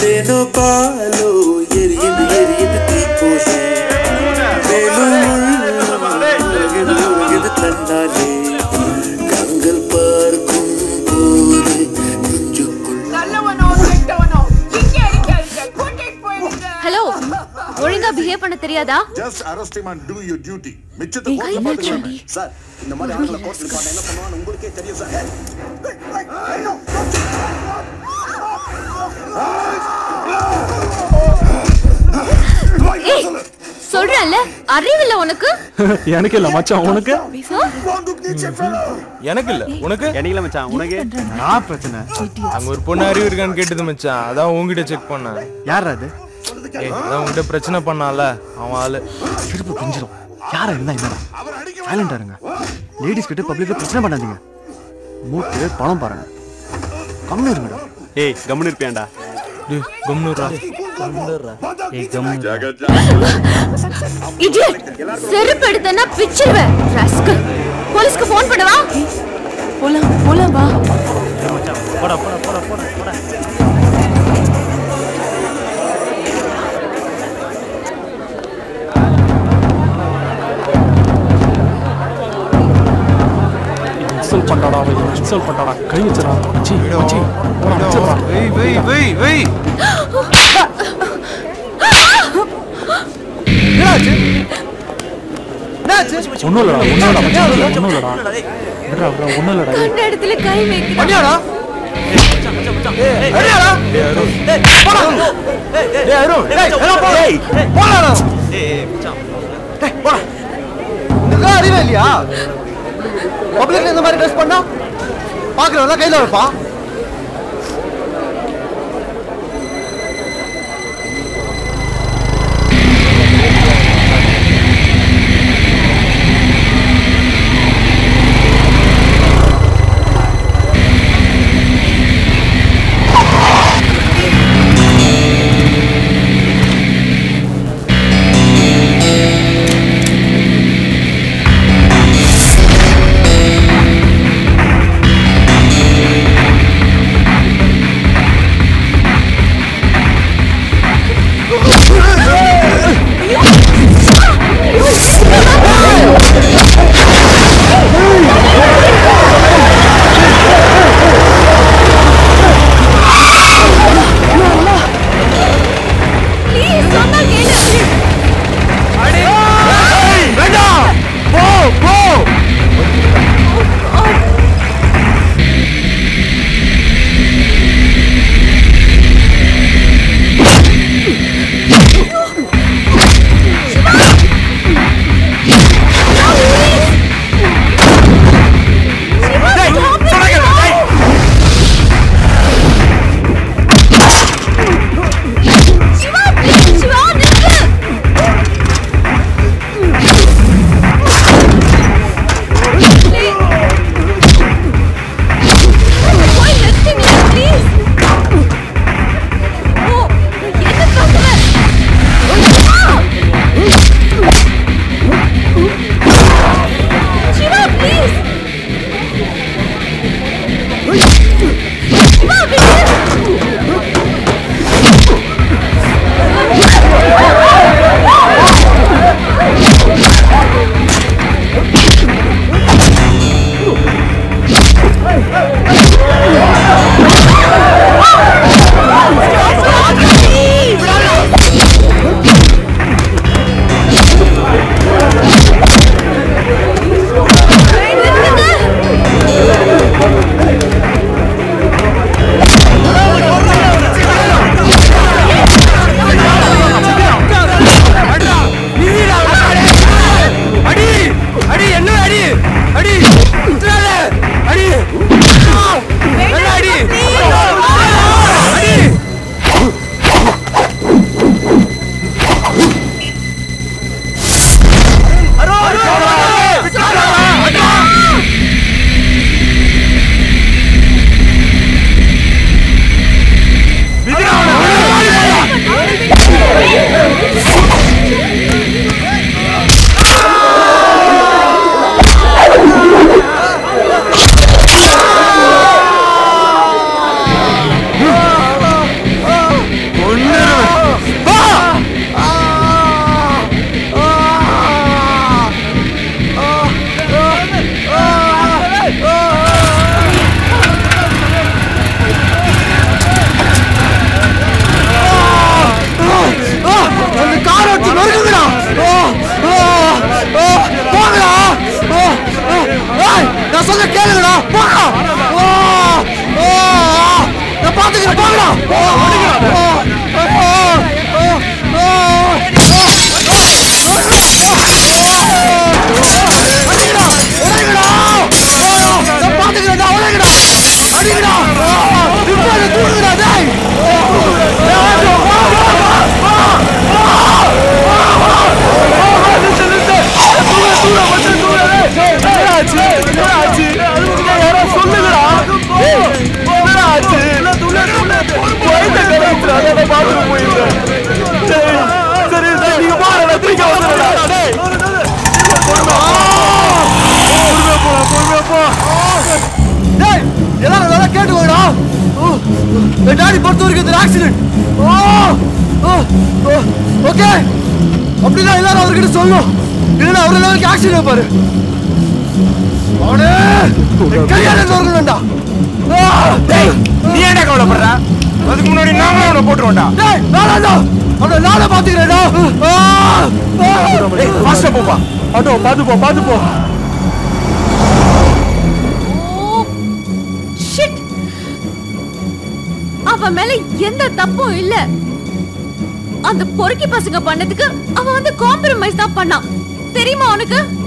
అదేదో పాలో ఎరిగింది ఎరిగింది తీపోలే వేలు ముళ్ళు உலகிது தன்னாலே கண்கள் பார்க்கும் போது நெஞ்சுக்குள் நல்லவனோ கெட்டவனோ இங்கே இருக்காதீங்க கூட்டிட்டு போயிடுங்க ஹலோ ஒழுங்கா பிஹேவ் பண்ண தெரியாதா just arrest him and do your duty மிச்சத்தை என் கோர்ட்ல கையில பாத்துக்கலாம் வச்சுடி. சார் இந்த மாதிரி ஆளுங்களை கோர்ட் நிப்பாட்ட என்ன பண்ணுவான்னு உங்களுக்கே தெரியும் சார் ஏய் சொல்றேன்ல அறிவில்ல உனக்கு எனக்கு இல்ல மச்சான் உனக்கு எனக்கு இல்ல உனக்கு எனக்குல மச்சான் உனக்கு நான் பிரச்சனை அங்க ஒரு பொண்ணு அறிவு இருக்கான்னு கேட்டது மச்சான் அதான் உன்கிட்ட செக் பண்ணேன் யார் அது ஏய் அதான் உன்கிட்ட பிரச்சனை பண்ணால அவன் ஆளு செருப்பு பிஞ்சிரும் யாரா இருந்தா என்னடா சைலண்டா இருங்க லேடிஸ் கிட்ட பப்ளிக்ல பிரச்சனை பண்ணாதீங்க மூட்டு பணம் பாருங்க கம்மி இருங்கடா ஏய் கம்முன்னு இருப்பியாண்டா டேய் கம்னுரா இடியட் செருப்பு எடுத்தனா பிச்சிருவேன் ராஸ்கல் போலீஸ்க்கு ஃபோன் பண்ணவா போலாம் போலாம் வா போடா போடா போடா போடா போடா இன்சல்ட் பண்ணாடா அவன் இன்சல்ட் பண்ணாடா கை வச்சிடா மச்சி மச்சி போடா, வச்சிடுறா. வெய் வெய் வெய் வெய் ஒண்ணும் இல்லடா ஒண்ணும் இல்லடா மச்சி ஒண்ணும் இல்லடா விட்றா விட்றா ஒண்ணும் இல்லடா ஏய். அந்த இடத்துல கை வைக்கிறேன் அறிவே இல்லையா பப்ளிக்ல இந்த மாதிரி ட்ரெஸ் பண்ணா பாக்குறவங்க கையில வைப்பான் ஏய் என் டாடி பொறுத்த வரைக்கும் இது ஆக்சிடென்ட் ஓகே அப்படின்னா எல்லாரும் அவர்கிட்ட சொல்லணும் இல்லைன்னா அவர் லெவலுக்கு ஆக்சிடென்ட் பாரு அவனே கல்யாணம் வரணும்டா டேய் நீ என்ன கவலைப்படுற அதுக்கு முன்னாடி நாங்களும் அவனை போட்டுருவோம்டா டேய் நானா அவனை நானே பாத்துக்கிறேன்டா ஃபாஸ்டா போப்பா ஆட்டோ பாத்து போ பாத்து போ ஷிட் அவன் மேல எந்த தப்பும் இல்ல அந்த பொறுக்கி பசங்க பண்ணதுக்கு அவன் வந்து காம்ப்ரமைஸ் தான் பண்ணான் தெரியுமா உனக்கு